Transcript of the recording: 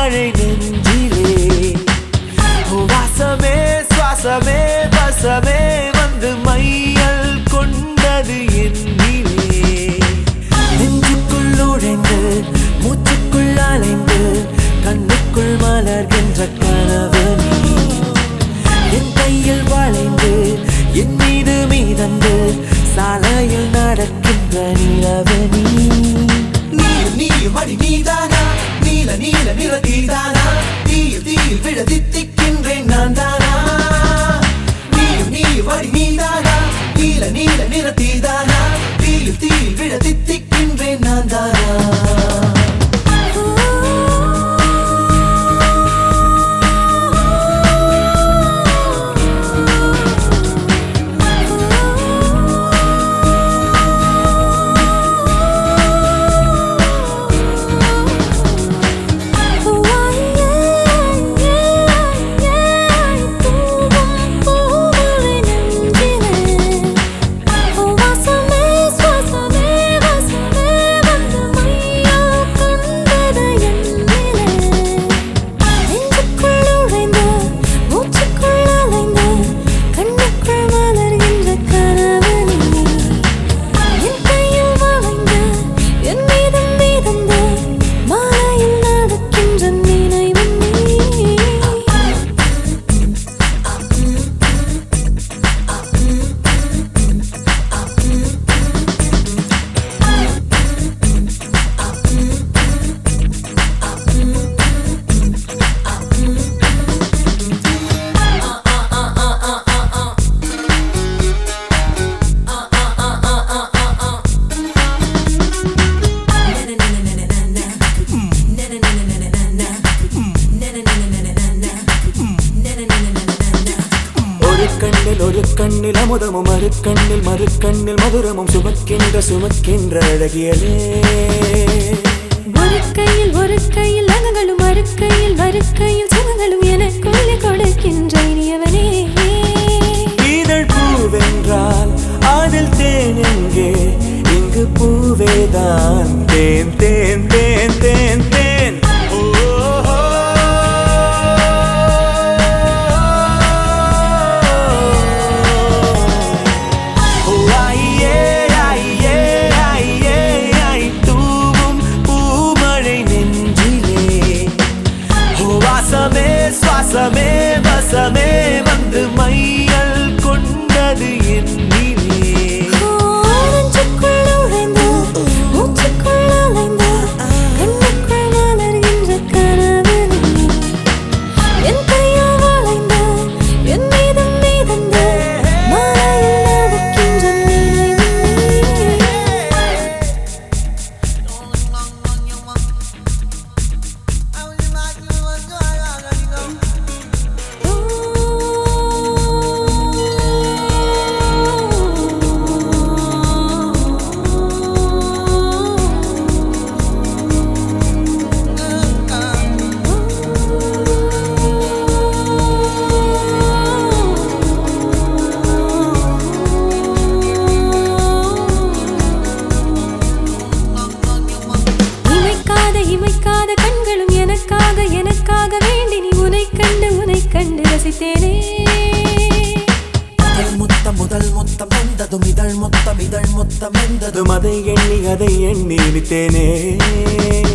பூமழை நெஞ்சிலே வாசமே சுவாசமே வசமே வந்து மையல் கொண்டது என்னிலே நெஞ்சுக்குள் நுழைந்து மூச்சுக்குள் அலைந்து கண்ணுக்குள் மலர்கின்ற கனவு நீ என் கையில் வளைந்து என் மீது மீதந்து சாலையில் நடக்கின்ற நிலவு நீ நீயும் நீயும் அடி நீதானா நீல நீல நிற தீதானா தீயில் தீயில் விழ தித்திக்கின்றேன் நான் தானா நீயும் நீயும் அடி நீதானா நீல நீல நிற தீதானா தீயில் தீயில் விழ தித்திக்கின்றேன் நான் தானா என் மீதம் மீதந்த மாலையில் நடக்கின்ற நினைவு நீ ஒரு கண்ணில் ஒரு கண்ணில் அமுதமும் மறு கண்ணில் மறு கண்ணில் மதுரமும் சுமக்கின்ற சுமக்கின்ற அழகியலே ஒரு கையில் ஒரு கையில் அகங்களும் மறு கையில் மறு கையில் சுகங்களும் எனக்குள்ளே கொடுக்கின்ற இனியவனே இதழ் பூவென்றால் அதில் தேன் எங்கே இங்கு பூவேதான் தேன் தேன் தேன் தேன் தேன் ஓ, ஓ, ஓ, ஐயே, ஐயே, ஐயே, ஐ, தூவும் பூமழை நெஞ்சிலே ஓ, வாசமே சுவாசமே வசமே வந்து மையல் கொண்டது என்னிலே ஓ, நெஞ்சுக்குள் நுழைந்து, மூச்சுக்குள் அலைந்து, கண்ணுக்குள் மலர்கின்ற கனவு நீ. என் கையில் வளைந்து, என் மீதம் மீதந்து, மாலையில் நடக்கின்ற நினைவு நீ. இமைக்காத இமைக்காத கண்களும் எனக்காக எனக்காக வேண்டி நீ உனை கண்டு உனை கண்டு ரசித்தேனே முதல் முத்தம் முதல் முத்தம் வந்ததும் இதழ் முத்தம் இதழ் முத்தம் வந்ததும் அதும் அதை எண்ணி அதை எண்ணி நித்தேனே